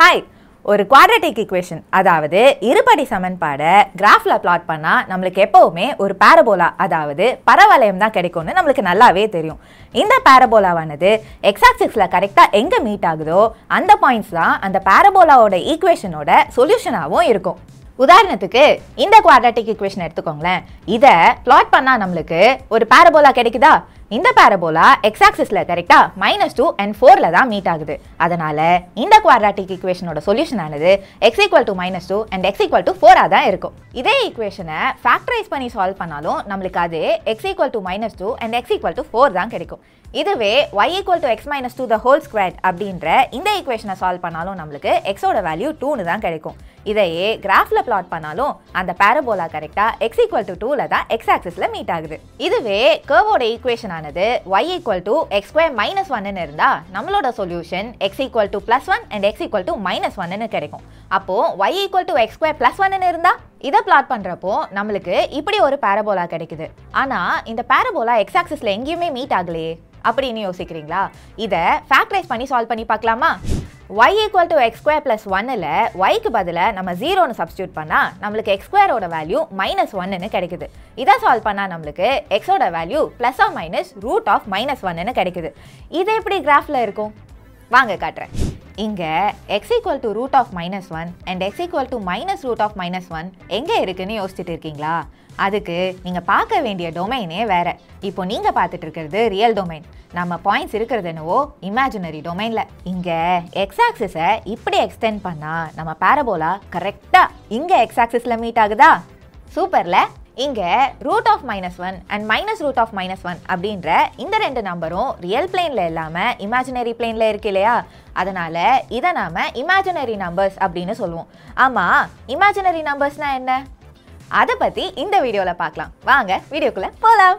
hi ஒரு quadratic equation அதாவது இருபடி சமன்பாடை கிராஃபில் பிளாட் பண்ணால் நம்மளுக்கு எப்போவுமே ஒரு பாரபோலா அதாவது பரவலயம் தான் கிடைக்கும்னு நம்மளுக்கு நல்லாவே தெரியும் இந்த பாரபோலாவானது எக்ஸாக்சிஸில் கரெக்டாக எங்கே மீட் ஆகுதோ அந்த பாயிண்ட்ஸ் தான் அந்த பாரபோலாவோட ஈக்குவேஷனோட சொல்யூஷனாகவும் இருக்கும் உதாரணத்துக்கு இந்த குவாட்ரட்டிக் ஈக்குவேஷன் எடுத்துக்கோங்களேன் இதை பிளாட் பண்ணால் நம்மளுக்கு ஒரு பாரபோலா கிடைக்குதா இந்த பாரபோலா எக்ஸ் ஆக்சிஸ்ல கரெக்டா மைனஸ் டூ அண்ட் ஃபோர்ல தான் மீட் ஆகுது அதனால இந்த குவாட்ராட்டிக் ஈக்குவேஷனோட சொல்யூஷன் ஆனது x equal to minus two and x equal to ஃபோரா தான் இருக்கும் இதே ஈக்குவேஷனை ஃபேக்டரைஸ் பண்ணி சால்வ் பண்ணாலும் நம்மளுக்கு அது x equal to minus two and x equal to four தான் கிடைக்கும் இதுவே y equal to x minus two the whole square அப்படின்ற இந்த ஈக்குவேஷனை சால்வ் பண்ணாலும் நம்மளுக்கு எக்ஸோட வேல்யூ டூன்னு தான் கிடைக்கும் இதையே கிராஃப்ல பிளாட் பண்ணாலும் அந்த பாரபோலா கரெக்டா எக்ஸ் ஈக்குவல் டு டூல தான் எக்ஸ் ஆக்சிஸ்ல மீட் ஆகுது இதுவே கர்வோட ஈக்குவேஷன் ஆனது y equal to x square minus ஒன்னு இருந்தா நம்மளோட solution x equal to plus one and x equal to minus ஒன்னு கிடைக்கும் அப்போ y equal to x square plus ஒன்னு இருந்தா இதை பிளாட் பண்றப்போ நம்மளுக்கு இப்படி ஒரு பாரபோலா கிடைக்குது ஆனா இந்த பாரபோலா எக்ஸ் ஆக்சிஸ்ல எங்கேயுமே மீட் ஆகலையே அப்படின்னு யோசிக்கிறீங்களா இதை ஃபேக்டரைஸ் பண்ணி சால்வ் பண்ணி பார்க்கலாமா y equal to x square plus ஒன்னில் ஒய்க்கு பதிலாக நம்ம ஜீரோன்னு சப்ஸ்டியூட் பண்ணால் நம்மளுக்கு எக்ஸ் ஸ்கொயரோட வேல்யூ மைனஸ் ஒன்னு கிடைக்குது இதை சால்வ் பண்ணால் நம்மளுக்கு எக்ஸோட value plus or minus root of minus ஒன்னு கிடைக்குது இது எப்படி கிராஃபில் இருக்கும் வாங்க காட்டுறேன் இங்கே x equal to root of minus one and x equal to minus root of minus one எங்கே இருக்குன்னு யோசிச்சுட்டு இருக்கீங்களா அதுக்கு நீங்கள் பார்க்க வேண்டிய டொமைனே வேற இப்போ நீங்கள் பார்த்துட்டு இருக்கிறது ரியல் டொமைன் நம்ம பாயிண்ட்ஸ் இருக்கிறது என்னவோ இமேஜினரி டொமைனில் இங்கே எக்ஸ் ஆக்சிஸை இப்படி எக்ஸ்டெண்ட் பண்ணால் நம்ம பாரபோலா கரெக்டாக இங்கே எக்ஸ் ஆக்சிஸில் மீட் ஆகுதா சூப்பர்ல இங்கே root of minus one and minus root of minus one அப்படின்ற இந்த ரெண்டு நம்பரும் ரியல் பிளேனில் இல்லாமல் இமேஜினரி பிளேனில் இருக்கு இல்லையா அதனால இதை நாம இமேஜினரி நம்பர்ஸ் அப்படின்னு சொல்லுவோம் ஆமாம் இமேஜினரி நம்பர்ஸ்னா என்ன அதை பற்றி இந்த வீடியோவில் பார்க்கலாம் வாங்க வீடியோக்குள்ளே போகலாம்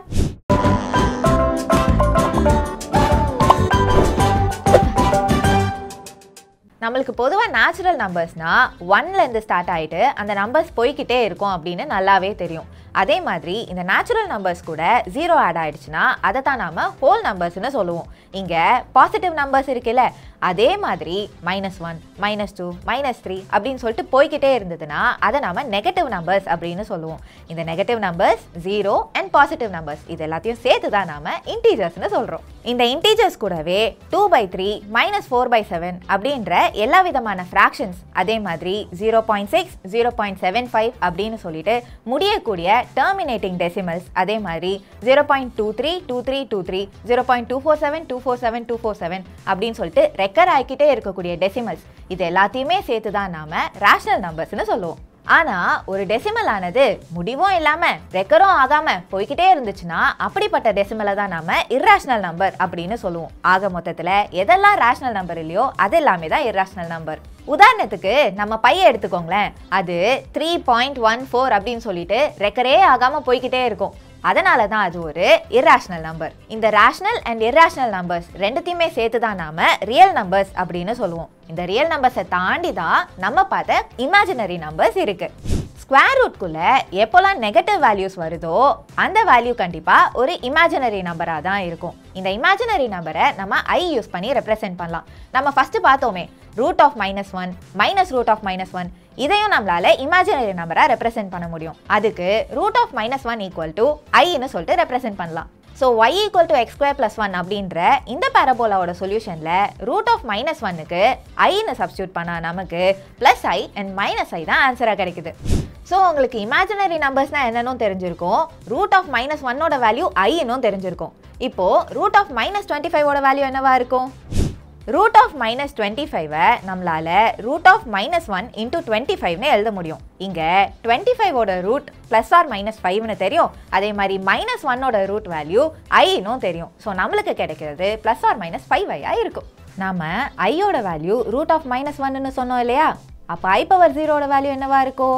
நம்மளுக்கு பொதுவாக நேச்சுரல் நம்பர்ஸ்னா ஒன்லேருந்து ஸ்டார்ட் ஆகிட்டு அந்த நம்பர்ஸ் போய்கிட்டே இருக்கும் அப்படின்னு நல்லாவே தெரியும் அதே மாதிரி இந்த நேச்சுரல் நம்பர்ஸ் கூட ஜீரோ ஆட் ஆயிடுச்சுன்னா அதை தான் நாம ஹோல் நம்பர்ஸ்னு சொல்லுவோம் இங்கே பாசிட்டிவ் நம்பர்ஸ் இருக்குல்ல அதே மாதிரி minus one minus two minus three அப்படின்னு சொல்லிட்டு போய்கிட்டே இருந்ததுன்னா அதை நாம நெகட்டிவ் நம்பர்ஸ் அப்படின்னு சொல்லுவோம் இந்த negative numbers zero and positive numbers இது எல்லாத்தையும் சேர்த்து தான் நாம இன்டீஜர்ஸ்னு சொல்கிறோம் இந்த இன்டீஜர்ஸ் கூடவே two by three minus four by seven அப்படின்ற எல்லா விதமான ஃப்ராக்ஷன்ஸ் அதே மாதிரி zero point six zero point seven five அப்படின்னு சொல்லிட்டு முடியக்கூடிய டெர்மினேட்டிங் டெசிமல்ஸ் அதே மாதிரி zero point two three two three two three zero point two four seven two four seven two four seven அப்படின்னு சொல்லிட்டு ரெக்கர் ஆகிக்கிட்டே இருக்கக்கூடிய டெசிமல்ஸ் இது எல்லாத்தையுமே சேர்த்து தான் நாம ரேஷனல் நம்பர்ஸ்னு சொல்லுவோம் ஆனா ஒரு டெசிமல் ஆனது முடிவும் இல்லாம ரெக்கரும் ஆகாம போய்கிட்டே இருந்துச்சுன்னா அப்படிப்பட்ட டெசிமலை தான் நாம இர்ரேஷனல் நம்பர் அப்படின்னு சொல்லுவோம் ஆக மொத்தத்துல எதெல்லாம் ரேஷனல் நம்பர் இல்லையோ அது எல்லாமே தான் இர்ரேஷனல் நம்பர் உதாரணத்துக்கு நம்ம பைய எடுத்துக்கோங்களேன் அது த்ரீ பாயிண்ட் ஒன் ஃபோர் அப்படின்னு சொல்லிட்டு ரெக்கரே ஆகாம போய்கிட்டே இருக்கும் அதனால தான் அது ஒரு இர்ரேஷனல் நம்பர் இந்த ரேஷனல் அண்ட் இர்ரேஷனல் நம்பர்ஸ் ரெண்டுத்தையுமே சேர்த்து தான் நாம ரியல் நம்பர்ஸ் அப்படின்னு சொல்லுவோம் இந்த ரியல் நம்பர்ஸை தாண்டி தான் நம்ம பார்த்த இமேஜினரி நம்பர்ஸ் இருக்கு ஸ்கொயர் ரூட்குள்ள எப்போல்லாம் நெகட்டிவ் வேல்யூஸ் வருதோ அந்த வேல்யூ கண்டிப்பாக ஒரு இமேஜினரி நம்பராக தான் இருக்கும் இந்த இமேஜினரி நம்பரை நம்ம ஐ யூஸ் பண்ணி ரெப்ரசென்ட் பண்ணலாம் நம்ம ஃபர்ஸ்ட் பார்த்தோமே root of minus one minus root of minus one இதையும் நம்மளால இமேஜினரி நம்பராக ரெப்ரசென்ட் பண்ண முடியும் அதுக்கு root of minus one equal to ஐன்னு சொல்லிட்டு ரெப்ரசென்ட் பண்ணலாம் so y equal to x square plus one அப்படின்ற இந்த பேரபோலாவோட சொல்யூஷனில் ரூட் ஆஃப் மைனஸ் ஒன்னுக்கு ஐன்னு சப்ஸ்டியூட் பண்ணால் நமக்கு plus i and minus i தான் ஆன்சராக கிடைக்குது ஸோ உங்களுக்கு இமேஜினரி நம்பர்ஸ்னால் என்னன்னு தெரிஞ்சிருக்கும் ரூட் ஆஃப் மைனஸ் ஒன்னோட வேல்யூ ஐன்னும் தெரிஞ்சிருக்கும் இப்போ ரூட் ஆஃப் மைனஸ் டுவெண்ட்டி ஃபைவோட வேல்யூ என்னவா இருக்கும் ரூட் ஆஃப் மைனஸ் டுவெண்ட்டி ஃபைவை நம்மளால root of minus one into twenty ஃபைவ்னு எழுத முடியும் இங்கே டுவெண்ட்டி ஃபைவோட ரூட் ப்ளஸ் ஆர் மைனஸ் ஃபைவ்னு தெரியும் அதே மாதிரி மைனஸ் ஒன்னோட ரூட் வேல்யூ ஐனும் தெரியும் ஸோ நம்மளுக்கு கிடைக்கிறது ப்ளஸ் ஆர் மைனஸ் ஃபைவ் ஐயாக இருக்கும் நாம ஐயோட வேல்யூ ரூட் ஆஃப் மைனஸ் ஒன்னு சொன்னோம் இல்லையா அப்போ ஐ பவர் ஜீரோட வேல்யூ என்னவா இருக்கும்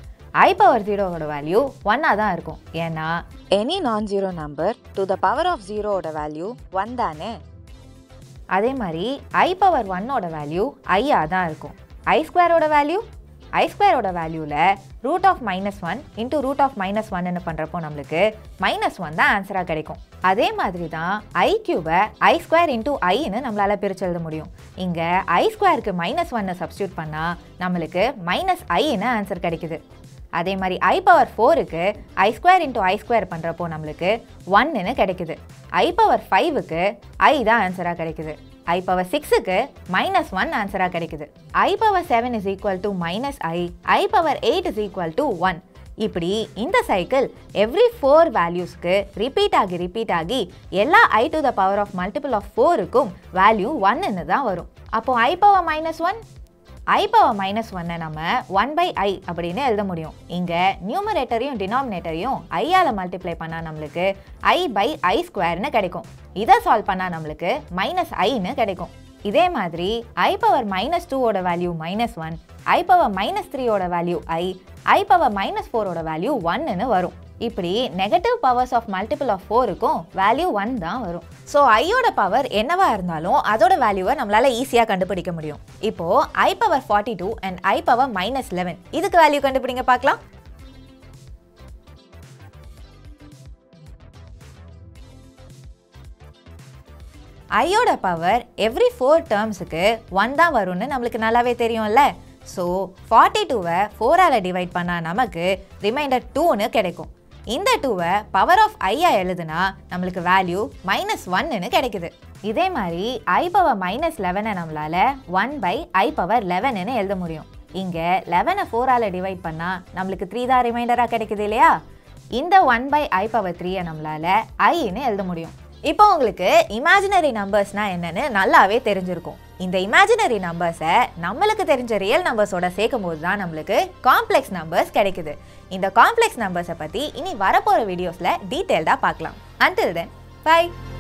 ஐ பவர் ஜீரோவோட வேல்யூ ஒன்னாக தான் இருக்கும் ஏன்னா any non zero number to the power of ஜீரோவோட வேல்யூ ஒன் தானே அதே மாதிரி ஐ பவர் ஒன்னோட வேல்யூ ஐயா தான் இருக்கும் ஐ ஸ்கொயரோட வேல்யூ ஐ ஸ்கொயரோட வேல்யூவில் root of minus one into root of minus ஒன்னு பண்ணுறப்போ நம்மளுக்கு மைனஸ் ஒன் தான் ஆன்சராக கிடைக்கும் அதே மாதிரி தான் ஐ கியூபை ஐ ஸ்கொயர் இன்டூ ஐன்னு நம்மளால் பிரிச்சு எழுத முடியும் இங்கே ஐ ஸ்கொயருக்கு மைனஸ் ஒன்னை சப்ஸ்டியூட் பண்ணால் நம்மளுக்கு மைனஸ் ஐன்னு ஆன்சர் கிடைக்குது அதே மாதிரி ஐ பவர் ஃபோருக்கு i square into i square பண்ணுறப்போ நம்மளுக்கு ஒன்னுன்னு கிடைக்குது ஐ பவர் ஃபைவுக்கு ஐ தான் ஆன்சராக கிடைக்குது ஐ பவர் சிக்ஸுக்கு மைனஸ் ஒன் ஆன்சராக கிடைக்குது i power seven is equal to minus i i power eight is equal to one இப்படி இந்த சைக்கிள் எவ்ரி ஃபோர் வேல்யூஸ்க்கு ரிப்பீட் ஆகி ரிப்பீட் ஆகி எல்லா i to the power of multiple of ஃபோருக்கும் வேல்யூ ஒன்னு தான் வரும் அப்போ i power minus one i power minus ஒன்னை நம்ம ஒன் பை ஐ அப்படின்னு எழுத முடியும் இங்கே நியூமரேட்டரையும் டினாமினேட்டரையும் ஐயால் மல்டிப்ளை பண்ணால் நம்மளுக்கு ஐ பை ஐ ஸ்கொயர்னு கிடைக்கும் இதை சால்வ் பண்ணால் நம்மளுக்கு மைனஸ் ஐன்னு கிடைக்கும் இதே மாதிரி ஐ பவர் மைனஸ் டூவோட value minus one i power minus த்ரீயோட value i i power minus ஃபோரோட வேல்யூ ஒன்னு வரும் இப்படி negative powers of multiple of ஃபோருக்கும் வேல்யூ ஒன் தான் வரும் ஸோ ஐயோட பவர் என்னவா இருந்தாலும் அதோட வேல்யூவை நம்மளால ஈஸியாக கண்டுபிடிக்க முடியும் இப்போ i power forty two and i power minus eleven இதுக்கு வேல்யூ கண்டுபிடிங்க பார்க்கலாம் ஐயோட பவர் எவ்ரி ஃபோர் டேர்ம்ஸுக்கு ஒன் தான் வரும்னு நம்மளுக்கு நல்லாவே தெரியும்ல ஸோ ஃபார்ட்டி டூவை ஃபோரால் டிவைட் பண்ணால் நமக்கு ரிமைண்டர் டூன்னு கிடைக்கும் இந்த டூவை பவர் ஆஃப் ஐயா எழுதுனா நம்மளுக்கு வேல்யூ மைனஸ் ஒன்னு கிடைக்குது இதே மாதிரி ஐ பவர் மைனஸ் லெவனை நம்மளால் ஒன் பை ஐ பவர் லெவன்னு எழுத முடியும் இங்கே லெவனை ஃபோரால் டிவைட் பண்ணால் நம்மளுக்கு த்ரீ தான் ரிமைண்டராக கிடைக்குது இல்லையா இந்த ஒன் பை ஐ பவர் த்ரீயை நம்மளால் ஐன்னு எழுத முடியும் இப்போ உங்களுக்கு இமேஜினரி நம்பர்ஸ்னா என்னன்னு நல்லாவே தெரிஞ்சிருக்கும் இந்த இமேஜினரி நம்பர்ஸை நம்மளுக்கு தெரிஞ்ச ரியல் நம்பர்ஸோட சேர்க்கும் போது தான் நம்மளுக்கு காம்ப்ளெக்ஸ் நம்பர்ஸ் கிடைக்குது இந்த காம்ப்ளெக்ஸ் நம்பர்ஸை பற்றி இனி வரப்போகிற வீடியோஸில் டீட்டெயில்டாக பார்க்கலாம் அன்டில் தென் பை